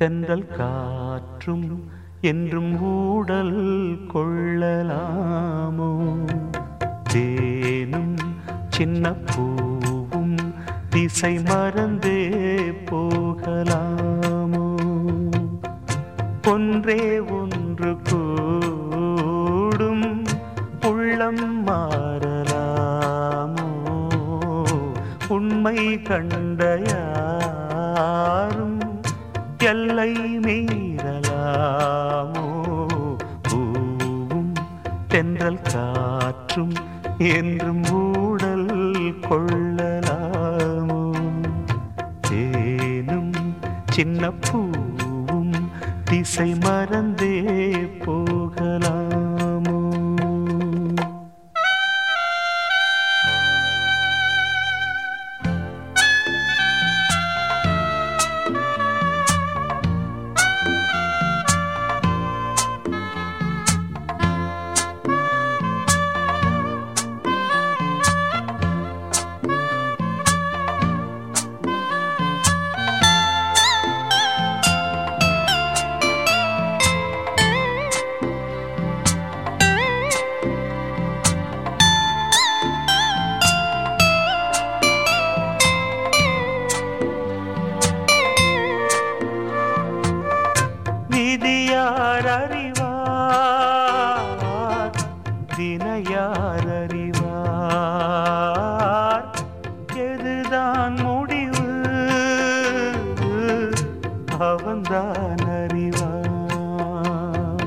தென்றல் காற்றும் என்றும் ஊடல் கொள்ளலாமோ தேனும் சின்ன பூவும் திசை மறந்தே போகலாமோ ஒன்றே ஒன்று கூடும் உள்ளம் மாறலாமோ உண்மை கண்ட யாரும் எல்லை மீறலாமோ பூவும் தென்றல் காற்றும் என்றும் ஊடல் கொள்ளலாமோ தேனும் சின்ன பூவும் திசை மறந்தே போகலாமோ விதியார் அறிவார் தினையார் அறிவார் எதுதான் முடிவு அவன்தான் அறிவான்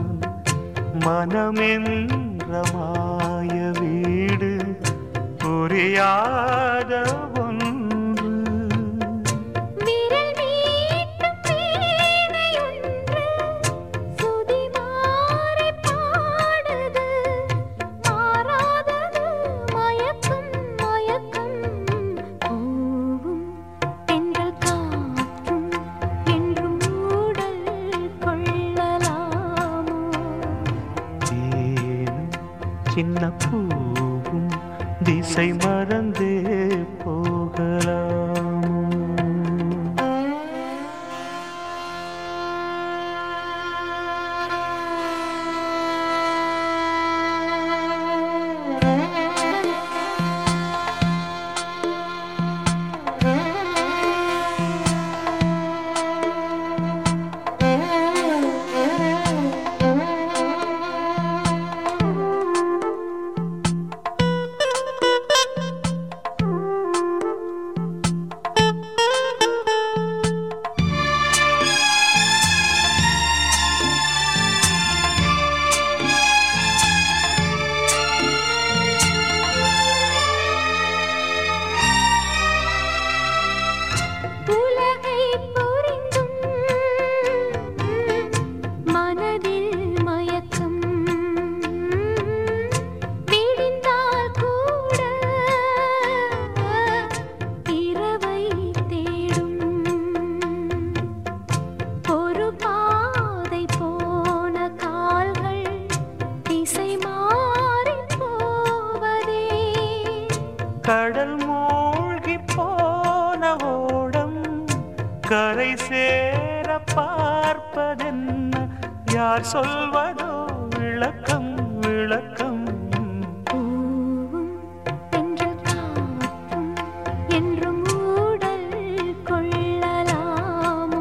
மனமென்ற மாய வீடு புரியாத ஒன்று விரல் மீட்டும் வீணையொன்று சுதி மாறிப் பாடுது. மாறாதது மயக்கம், மயக்கம். பூவும் தென்றல் காற்றும் என்றும் ஊடல் கொள்ளலாமோ தேனும் சின்ன பூவும் திசை மறந்தே போகலாம் உலகை புரிந்தும் மனதில் மயக்கம் விடிந்தால் கூட இரவை தேடும் ஒரு பாதை போன கால்கள் திசை மாறிப் போவதே கடல் மூழ்கி போன ஓடம் கரை சேர பார்ப்பதென்ன யார் சொல்வதோ விளக்கம் விளக்கம் பூவும் தென்றல் காற்றும் என்றும் ஊடல் கொள்ளலாமோ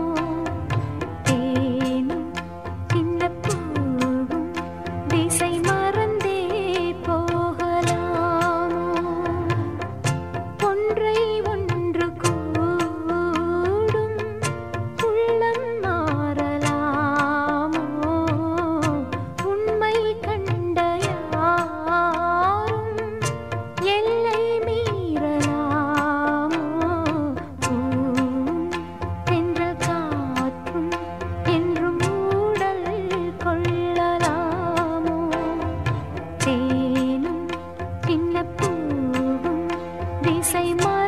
தேனும் சின்னப் பூவும் திசை மறந்தே போகலாமோ ஒன்றை ஒன்று கூடும் உள்ளம் மாறலாமோ உண்மை கண்ட யாரும் எல்லை மீறலாமோ பூவும் தென்றல் காற்றும் என்றும் ஊடல் கொள்ளலாமோ தேனும் சின்ன பூவும் திசை மாறி